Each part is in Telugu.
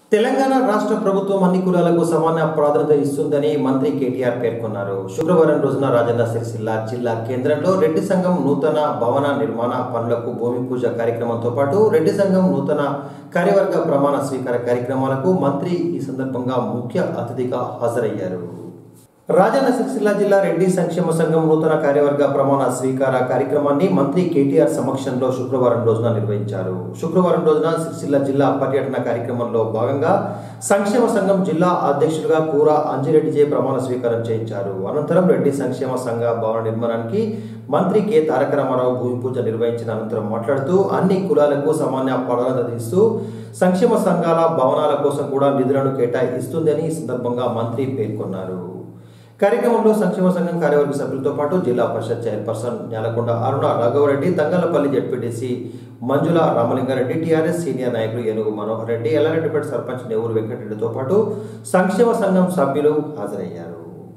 తెలంగాణ రాష్ట్ర ప్రభుత్వం అన్ని కులాలకు సమాన ప్రాధాన్యత ఇస్తుందని మంత్రి కేటీఆర్ పేర్కొన్నారు శుక్రవారం రోజున రాజన్న సిరిసిల్ల జిల్లా కేంద్రంలో రెడ్డి సంఘం నూతన భవన నిర్మాణ పనులకు భూమి పూజ కార్యక్రమంతో పాటు రెడ్డి సంఘం నూతన కార్యవర్గ ప్రమాణ స్వీకార కార్యక్రమాలకు మంత్రి ఈ సందర్భంగా ముఖ్య అతిథిగా హాజరయ్యారు రాజన్న సిరిసిల్ల జిల్లా రెడ్డి సంక్షేమ సంఘం నూతన కార్యవర్గ ప్రమాణ స్వీకార కార్యక్రమాన్ని మంత్రి కేటీఆర్ సమక్షంలో శుక్రవారం రోజున నిర్వహించారు శుక్రవారం రోజున సిరిసిల్ల జిల్లా పర్యటన కార్యక్రమంలో భాగంగా సంక్షేమ సంఘం జిల్లా అధ్యక్షులుగా కూర అంజిరెడ్డిజే ప్రమాణ స్వీకారం చేయించారు అనంతరం రెడ్డి సంక్షేమ సంఘ భవన నిర్మాణానికి మంత్రి కె తారక రామారావు భూమి పూజ నిర్వహించిన అనంతరం మాట్లాడుతూ అన్ని కులాలకు సమాన ప్రాధాన్యత ఇస్తూ సంక్షేమ సంఘాల భవనాల కోసం కూడా నిధులను కేటాయిస్తుందని ఈ సందర్భంగా మంత్రి పేర్కొన్నారు కార్యక్రమంలో సంక్షేమ సంఘం కార్యవర్గ సభ్యులతో పాటు జిల్లా parishad chairperson Nelakonda Aruna Raghavareddy Thangalapalli ZPTC Manjula Ramalingareddy TRS senior నాయకులు ఏనుగు మనోహర్ రెడ్డి ఎల్లారెడ్డిపేట సర్పంచ్ నెవూరు వెంకటరెడ్డితో పాటు సంక్షేమ సంఘం సభ్యులు హాజరయ్యారు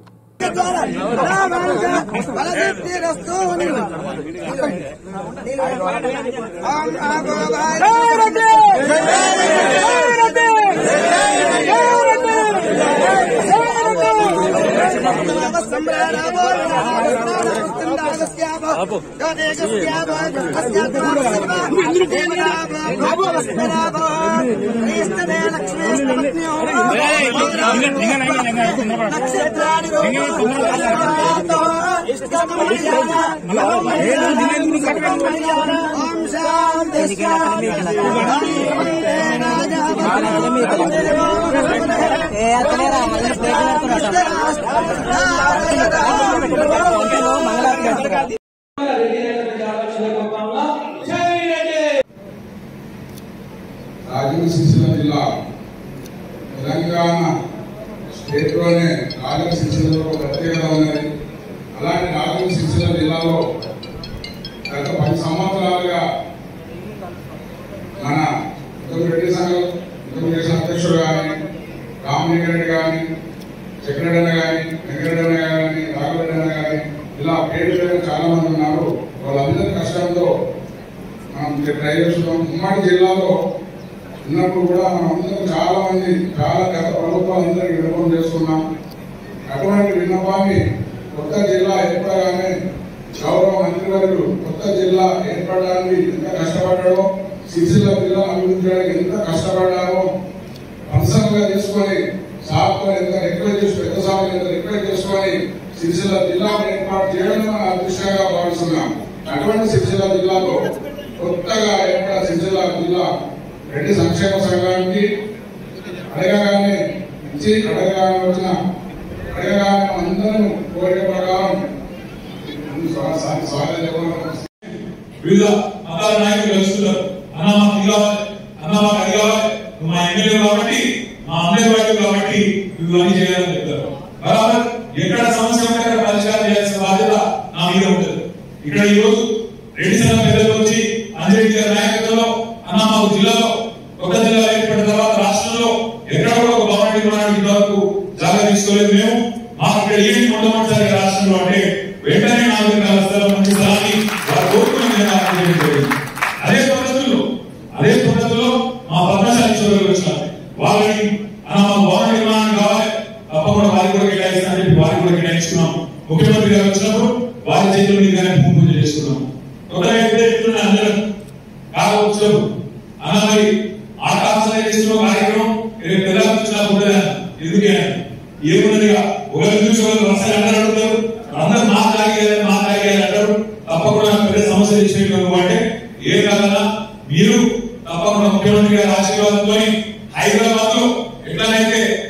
ఏ అతనేరా మళ్ళీ ప్లేట్ మంగళారతి పెట్టుకురా రాజన్న సిరిసిల్ల జిల్లా తెలంగాణ స్టేట్లోనే రాజన్న సిరిసిల్లలో ఒక ప్రత్యేకత ఉన్నది అలాంటి రాజన్న సిరిసిల్ల జిల్లాలో గత పది సంవత్సరాలుగా మన ఉత్తమ రెడ్డి సంఘం ఉత్తమ రెడ్డి అధ్యక్షుడు కానీ రామలింగారెడ్డి కానీ చక్రరెడ్డి కానీ వెంకటరెడ్డి కానీ రాఘవరెడ్డి కానీ ఇలా పేరు పేరు చాలా మంది ఉన్నారు వాళ్ళందరి కష్టంతో మనం ట్రై చేస్తున్నాం ఉమ్మడి జిల్లాలో ఉన్నప్పుడు కూడా మనం అందరం చాలా మంది చాలా గత ప్రభుత్వాలందరికీ విన్నపం చేస్తున్నాం అటువంటి విన్నపాన్ని కొత్త జిల్లా ఏర్పడగానే గౌరవ మంత్రివర్యులు కొత్త జిల్లా ఏర్పడడానికి ఎంత కష్టపడ్డాడో సిరిసిల్ల జిల్లా అభివృద్ధి చేయడానికి ఎంత కష్టపడ్డారో పర్సనల్గా తీసుకొని సార్తో ఎంత రిక్వెస్ట్ చేసి పెద్ద సార్లు ఎంత రిక్వెస్ట్ చేసుకొని సిరిసిల్ల జిల్లాను ఏర్పాటు చేయడం మన అదృష్టంగా భావిస్తున్నాం అటువంటి సిరిసిల్ల జిల్లాలో కొత్తగా ఏర్పడిన సిరిసిల్ల జిల్లా రెడ్డి సంక్షేమ సంఘానికి అడగగానే ఇచ్చి అడగగానే వచ్చిన అడగగానే అందరం కోరిక ప్రకారం స్వా- స్వా- స్వాగతం చెప్పడం వివిధ మతాల నాయకులు కలుస్తున్నారు అన్న మాకు ఇది కావాలి అన్న మాకు అది కావాలి నువ్వు మా ఎమ్మెల్యే కాబట్టి మా అమ్మాయి వాడు కాబట్టి నువ్వు అన్ని చేయాలని చెప్తారు బరాబర్ ఎక్కడ సమస్య ఉంటే అక్కడ పరిష్కారం చేయాల్సిన బాధ్యత నా మీద ఉంటుంది ఇక్కడ ఈ రోజు రెడ్డి సంఘం పెద్దలు వచ్చి అంజరెడ్డి గారి నాయకత్వంలో అన్న మాకు జిల్లాలో ఒక జిల్లా ఏర్పడిన తర్వాత రాష్ట్రంలో ఎక్కడ కూడా ఒక భవన నిర్మాణానికి ఇంతవరకు జాగా తీసుకోలేదు మేము మాకు ఇక్కడ ఏమి ఉండమంటారు ఈ రాష్ట్రంలో అంటే వెంటనే నాలుగు ఎకరాల స్థలం మంచి స్థలాన్ని వారు కోరుకుని నేను నాకు తెలియజేయడం జరిగింది. అదే పద్ధతుల్లో అదే పద్ధతిలో మా పద్మశాలి సోదరులు వచ్చినారు వాళ్ళని అన్న మా భవన నిర్మాణం కావాలి తప్పకుండా వారికి కూడా కేటాయిస్తా అని చెప్పి వారికి కూడా కేటాయించుకున్నాం ముఖ్యమంత్రి గారు వచ్చినప్పుడు వారి చేతుల మీదుగానే భూమి పూజ చేసుకున్నాం ఒక వ్యక్తి అందరం కావచ్చు అన్న మరి ఆకాశంలో చేస్తున్న కార్యక్రమం రేపు ఎలా వచ్చినా కూడా ఎందుకే ఏమున్నదిగా ఒకరు చూసి ఒకరు వస్తాయి అందరూ అడుగుతారు అందరూ మా తాగేయాలి మా తాగేయాలి అంటారు తప్పకుండా పెద్ద సమస్య చేసినట్టు అంటే ఏ కాదన్నా మీరు తప్పకుండా ముఖ్యమంత్రి గారి ఆశీర్వాదంతో హైదరాబాద్ లో ఎట్లనైతే